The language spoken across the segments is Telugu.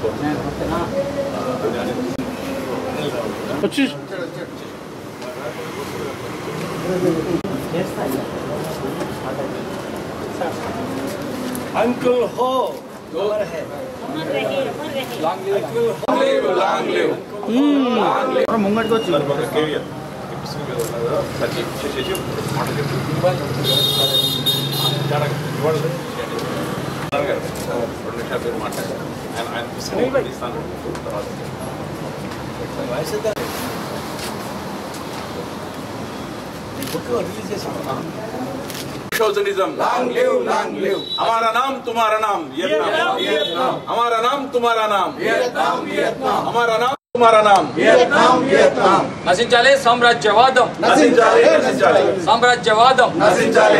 వచ్చి अंकल हो ముంగడికి వచ్చి socialism long live long live हमारा नाम तुम्हारा नाम वियतनाम वियतनाम हमारा नाम तुम्हारा नाम वियतनाम वियतनाम हमारा नाम तुम्हारा नाम वियतनाम वियतनाम నశించాలి సామ్రాజ్యవాదం नशिंचाले नशिंचाले సామ్రాజ్యవాదం नशिंचाले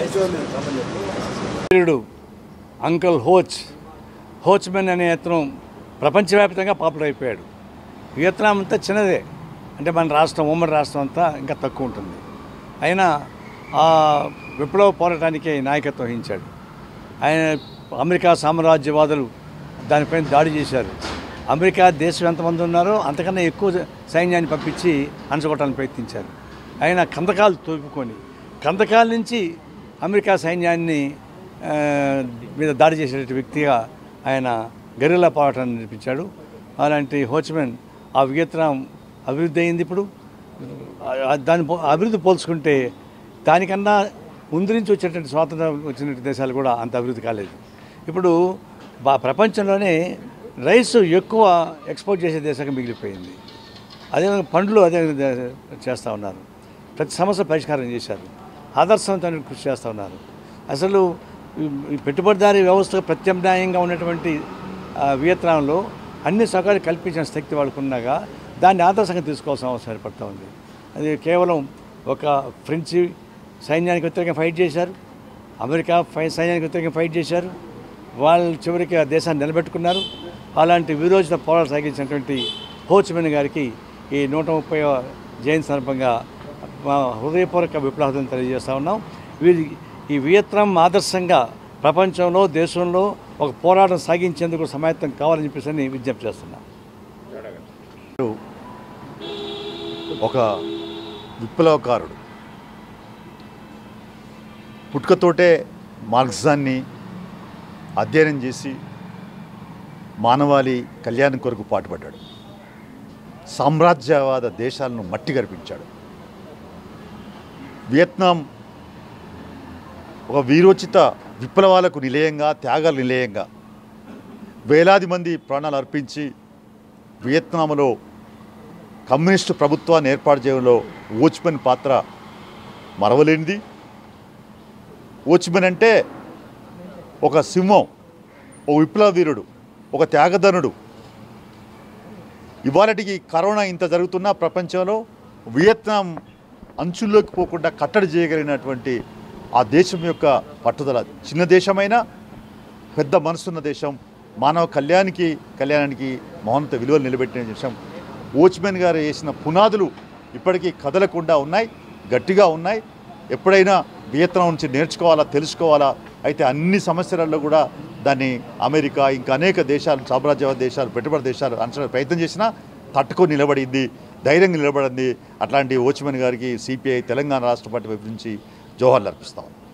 వీరుడు అంకల్ హోచ్ హోచ్మెన్ అనే అతను ప్రపంచవ్యాప్తంగా పాపులర్ అయిపోయాడు వియత్నాం అంతా చిన్నదే అంటే మన రాష్ట్రం ఉమ్మడి రాష్ట్రం అంతా ఇంకా తక్కువ ఉంటుంది అయినా ఆ విప్లవ పోరాటానికి నాయకత్వం వహించాడు ఆయన అమెరికా సామ్రాజ్యవాదులు దానిపైన దాడి చేశారు అమెరికా దేశం ఎంతమంది ఉన్నారో అంతకన్నా ఎక్కువ సైన్యాన్ని పంపించి అణచగొట్టాలని ప్రయత్నించారు ఆయన కందకాలు తోపుకొని కందకాల నుంచి అమెరికా సైన్యాన్ని ఆ, మీద దాడి చేసే వ్యక్తిగా ఆయన గరిల్లా పోరాటాన్ని నిర్మించాడు అలాంటి హోచ్మెన్ ఆ వియత్నాం అభివృద్ధి అయింది ఇప్పుడు ఆ- దాని పో- అభివృద్ధి పోల్చుకుంటే దానికన్నా ముందు నుంచి వచ్చేటువంటి స్వాతంత్రం వచ్చిన దేశాలు కూడా అంత అభివృద్ధి కాలేదు ఇప్పుడు బా ప్రపంచంలోనే రైస్ ఎక్కువ ఎక్స్పోర్ట్ చేసే దేశంగా మిగిలిపోయింది అదేవిధంగా పండ్లు అదే విధంగా చేస్తూ ఉన్నారు ప్రతి సమస్య పరిష్కారం చేశారు ఆదర్శంతో కృషి చేస్తూ ఉన్నారు అసలు ఈ- ఈ పెట్టుబడిదారీ వ్యవస్థకు ప్రత్యామ్నాయంగా ఉన్నటువంటి ఆ, వియత్నాంలో అన్ని సౌకర్యాలు కల్పించిన శక్తి వాళ్ళకు ఉన్నాగా దాన్ని ఆదర్శంగా తీసుకోవాల్సిన అవసరం ఏర్పడుతూ ఉంది అది కేవలం ఒక ఫ్రెంచ్ సైన్యానికి వ్యతిరేకంగా ఫైట్ చేశారు అమెరికా ఫై సైన్యానికి వ్యతిరేకంగా ఫైట్ చేశారు వాళ్ళు చివరికి ఆ దేశాన్ని నిలబెట్టుకున్నారు అలాంటి విరోచిత పోరాటం సాగించినటువంటి హోచ్మెన్ గారికి ఈ నూట ముప్పై జయంతి సందర్భంగా మా హృదయపూర్వక విప్లవం తెలియజేస్తా ఉన్నాం వీరి ఈ వియత్నాం ఆదర్శంగా ప్రపంచంలో దేశంలో ఒక పోరాటం సాగించేందుకు సమాయత్తం కావాలని చెప్పేసి అని విజ్ఞప్తి చేస్తున్నాం ఒక విప్లవకారుడు పుట్టుకతోటే మార్క్సాన్ని అధ్యయనం చేసి మానవాళి కళ్యాణం కొరకు పాటుపడ్డాడు సామ్రాజ్యవాద దేశాలను మట్టి గర్పించాడు వియత్నాం ఒక వీరోచిత విప్లవాలకు నిలయంగా త్యాగాల నిలయంగా వేలాది మంది ప్రాణాలు అర్పించి వియత్నాంలో కమ్యూనిస్టు ప్రభుత్వాన్ని ఏర్పాటు చేయడంలో ఓచ్మెన్ పాత్ర మరవలేనిది ఓచ్మెన్ అంటే ఒక సింహం ఒక విప్లవ వీరుడు ఒక త్యాగధనుడు ఇవాళటికి కరోనా ఇంత జరుగుతున్నా ప్రపంచంలో వియత్నాం అంచుల్లోకి పోకుండా కట్టడి చేయగలిగినటువంటి ఆ దేశం యొక్క పట్టుదల చిన్న దేశమైనా పెద్ద మనసున్న దేశం మానవ కళ్యాణానికి కళ్యాణానికి మౌనత విలువలు నిలబెట్టిన దేశం ఓచ్మెన్ గారు వేసిన పునాదులు ఇప్పటికీ కదలకుండా ఉన్నాయి గట్టిగా ఉన్నాయి ఎప్పుడైనా వియత్నాం నుంచి నేర్చుకోవాలా తెలుసుకోవాలా అయితే అన్ని సమస్యలలో కూడా దాన్ని అమెరికా ఇంకా అనేక దేశాలు సామ్రాజ్యవాద దేశాలు పెట్టుబడి దేశాలు అంచనా ప్రయత్నం చేసినా తట్టుకొని నిలబడింది ధైర్యంగా నిలబడింది అట్లాంటి ఓచ్మెన్ గారికి సిపిఐ తెలంగాణ రాష్ట్ర పార్టీ వైపు నుంచి జోహార్లు అర్పిస్తాం